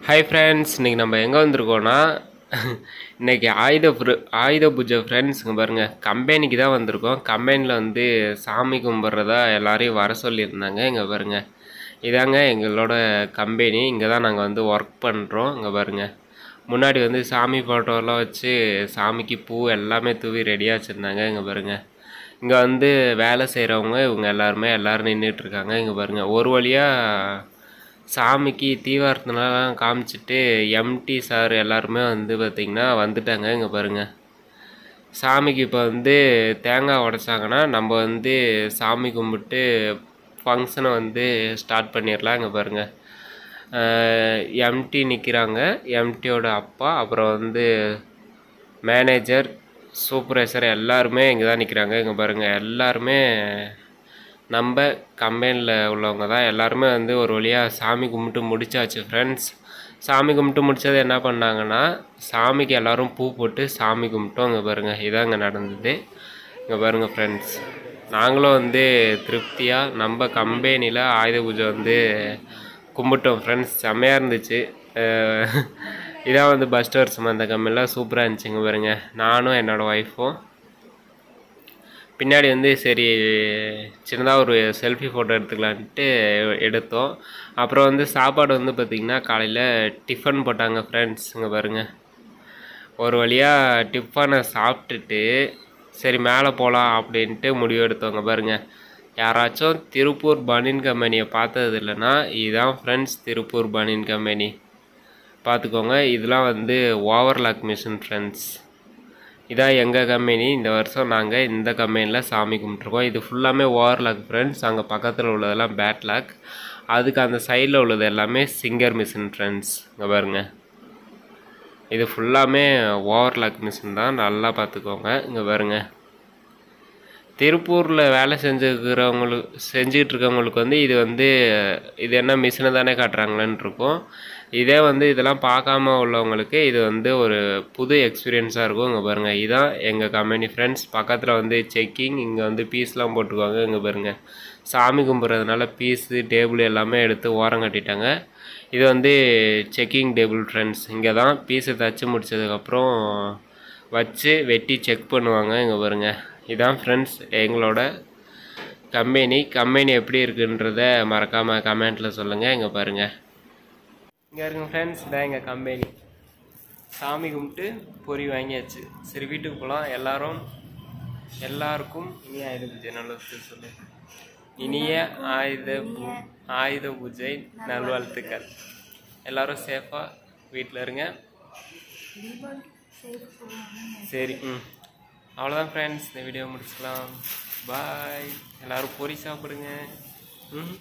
hi friends இன்றைக்கி நம்ம எங்கே வந்திருக்கோன்னா இன்றைக்கி ஆயுத புரு ஆயுத பூஜை ஃப்ரெண்ட்ஸ் இங்கே பாருங்கள் கம்பெனிக்கு தான் வந்திருக்கோம் கம்பெனியில் வந்து சாமி கும்பிட்றதா எல்லாரையும் வர சொல்லியிருந்தாங்க இங்கே பாருங்கள் இதாங்க எங்களோட கம்பெனி இங்கே தான் நாங்கள் வந்து ஒர்க் பண்ணுறோம் இங்கே பாருங்கள் முன்னாடி வந்து சாமி ஃபோட்டோலாம் வச்சு சாமிக்கு பூ எல்லாமே தூவி ரெடியாக வச்சுருந்தாங்க இங்கே பாருங்கள் இங்கே வந்து வேலை செய்கிறவங்க இவங்க எல்லாருமே எல்லோரும் நின்றுட்டுருக்காங்க இங்கே பாருங்கள் ஒரு வழியாக சாமிக்கு தீவார்த்தனெலாம் காமிச்சிட்டு எம்டி சார் எல்லாருமே வந்து பார்த்திங்கன்னா வந்துட்டாங்க இங்கே பாருங்கள் சாமிக்கு இப்போ வந்து தேங்காய் உடைச்சாங்கன்னா நம்ம வந்து சாமி கும்பிட்டு ஃபங்க்ஷனை வந்து ஸ்டார்ட் பண்ணிடலாம் இங்கே பாருங்கள் எம்டி நிற்கிறாங்க எம்டியோட அப்பா அப்புறம் வந்து மேனேஜர் சூப்பர்வைசர் எல்லாருமே இங்கே தான் நிற்கிறாங்க இங்கே பாருங்கள் எல்லாருமே நம்ம கம்பெனியில் உள்ளவங்க தான் எல்லாருமே வந்து ஒரு வழியாக சாமி கும்பிட்டு முடிச்சாச்சு ஃப்ரெண்ட்ஸ் சாமி கும்பிட்டு முடிச்சது என்ன பண்ணாங்கன்னா சாமிக்கு எல்லோரும் பூ போட்டு சாமி கும்பிட்டோம் இங்கே பாருங்கள் இதான் இங்கே நடந்தது இங்கே பாருங்கள் ஃப்ரெண்ட்ஸ் நாங்களும் வந்து திருப்தியாக நம்ம கம்பெனியில் ஆயுத பூஜை வந்து கும்பிட்டோம் ஃப்ரெண்ட்ஸ் செம்மையாக இருந்துச்சு அஹ் இதான் வந்து பஸ் டோர் அந்த கம்பெனிலாம் சூப்பராக இருந்துச்சுங்க பாருங்க நானும் என்னோடய ஒய்ஃபும் பின்னாடி வந்து சரி சின்னதாக ஒரு செல்ஃபி ஃபோட்டோ எடுத்துக்கலான்ட்டு எடுத்தோம் அப்புறம் வந்து சாப்பாடு வந்து பார்த்திங்கன்னா காலையில் டிஃபன் போட்டாங்க ஃப்ரெண்ட்ஸ் இங்கே பாருங்கள் ஒரு வழியாக டிஃபனை சாப்பிட்டுட்டு சரி மேலே போகலாம் அப்படின்ட்டு முடிவு எடுத்தவங்க பாருங்கள் யாராச்சும் திருப்பூர் பனின் கம்பெனியை பார்த்தது இல்லைன்னா இதுதான் ஃப்ரெண்ட்ஸ் திருப்பூர் பனின் கம்பெனி பார்த்துக்கோங்க இதெல்லாம் வந்து ஓவர்லாக் மிஷின் ஃப்ரெண்ட்ஸ் இதான் எங்கள் கம்பெனி இந்த வருஷம் நாங்கள் இந்த கம்பெனியில் சாமி கும்பிட்ருக்கோம் இது ஃபுல்லாமே ஓவர்லாக் ஃப்ரெண்ட்ஸ் அங்கே பக்கத்தில் உள்ளதெல்லாம் பேட்லாக் அதுக்கு அந்த சைடில் உள்ளது எல்லாமே சிங்கர் மிஷின் ஃப்ரெண்ட்ஸ் இங்கே பாருங்கள் இது ஃபுல்லாமே ஓவர்லாக் மிஷின் தான் நல்லா பார்த்துக்கோங்க இங்கே பாருங்கள் திருப்பூரில் வேலை செஞ்சுக்கிறவங்களுக்கு செஞ்சுக்கிட்டு இருக்கவங்களுக்கு வந்து இது வந்து இது என்ன மிஷினை தானே காட்டுறாங்களேன்னு இருக்கும் இதே வந்து இதெல்லாம் பார்க்காம உள்ளவங்களுக்கு இது வந்து ஒரு புது எக்ஸ்பீரியன்ஸாக இருக்கும் இங்கே பாருங்கள் இதுதான் எங்கள் கம்பெனி ஃப்ரெண்ட்ஸ் பக்கத்தில் வந்து செக்கிங் இங்கே வந்து பீஸ்லாம் போட்டுக்குவாங்க இங்கே பாருங்கள் சாமி கும்பிட்றதுனால பீஸு டேபிள் எல்லாமே எடுத்து ஓரம் கட்டிட்டாங்க இது வந்து செக்கிங் டேபிள் ஃப்ரெண்ட்ஸ் இங்கே தான் பீஸை தச்சு முடிச்சதுக்கப்புறம் வச்சு வெட்டி செக் பண்ணுவாங்க இங்கே பாருங்கள் இதான் ஃப்ரெண்ட்ஸ் எங்களோட கம்பெனி கம்பெனி எப்படி இருக்குன்றத மறக்காமல் கமெண்ட்டில் சொல்லுங்கள் இங்கே பாருங்கள் இங்கே இருக்குங்க ஃப்ரெண்ட்ஸ் இதான் எங்கள் கம்பெனி சாமி கும்பிட்டு பொறி வாங்கியாச்சு சரி வீட்டுக்கு போகலாம் எல்லாரும் எல்லாருக்கும் இனிய ஆயுத பூஜை நல்லது சொல்லு இனிய ஆயுத பூ ஆயுத பூஜை நல்வாழ்த்துக்கள் எல்லாரும் சேஃபாக வீட்டில் இருங்க சரி ம் அவ்வளோதான் ஃப்ரெண்ட்ஸ் இந்த வீடியோ முடிச்சுக்கலாம் பாய் எல்லோரும் பொரி சாப்பிடுங்க ம்